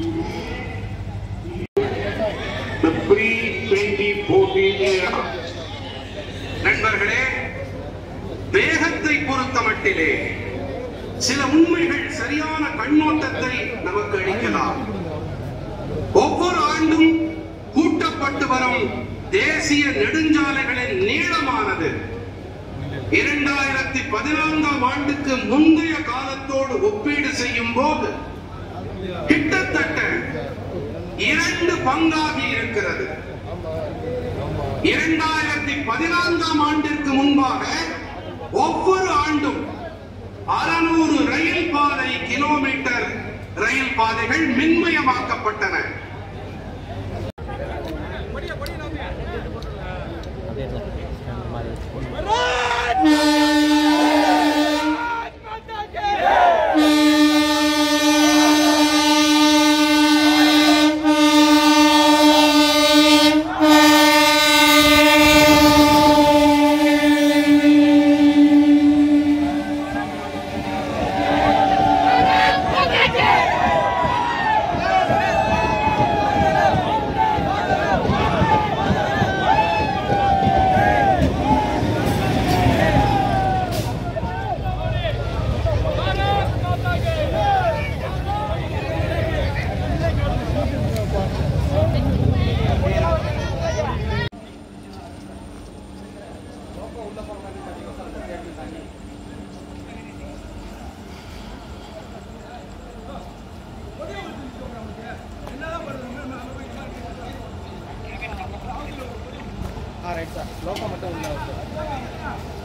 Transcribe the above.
The pre-2014 era. நண்பர்களே வேகத்தை பொறுத்த மட்டிலே சில உண்மைகள் சரியான கண்ணோட்டத்தை நமக்கு அளிக்கலாம் ஒவ்வொரு ஆண்டும் கூட்டப்பட்டு வரும் தேசிய நெடுஞ்சாலைகளின் நீளமானது இரண்டாயிரத்தி பதினான்காம் ஆண்டுக்கு முந்தைய காலத்தோடு ஒப்பீடு செய்யும் போது கிட்டத்தட்ட இரண்டு பங்காகி இருக்கிறது இரண்டாயிரத்தி பதினான்காம் ஆண்டிற்கு முன்பாக ஒவ்வொரு ஆண்டும் அறுநூறு ரயில் பாதை கிலோமீட்டர் ரயில் பாதைகள் மின்மயமாக்கப்பட்டன ஆ ரைட் சார் லோக்கல் மட்டும் உள்ள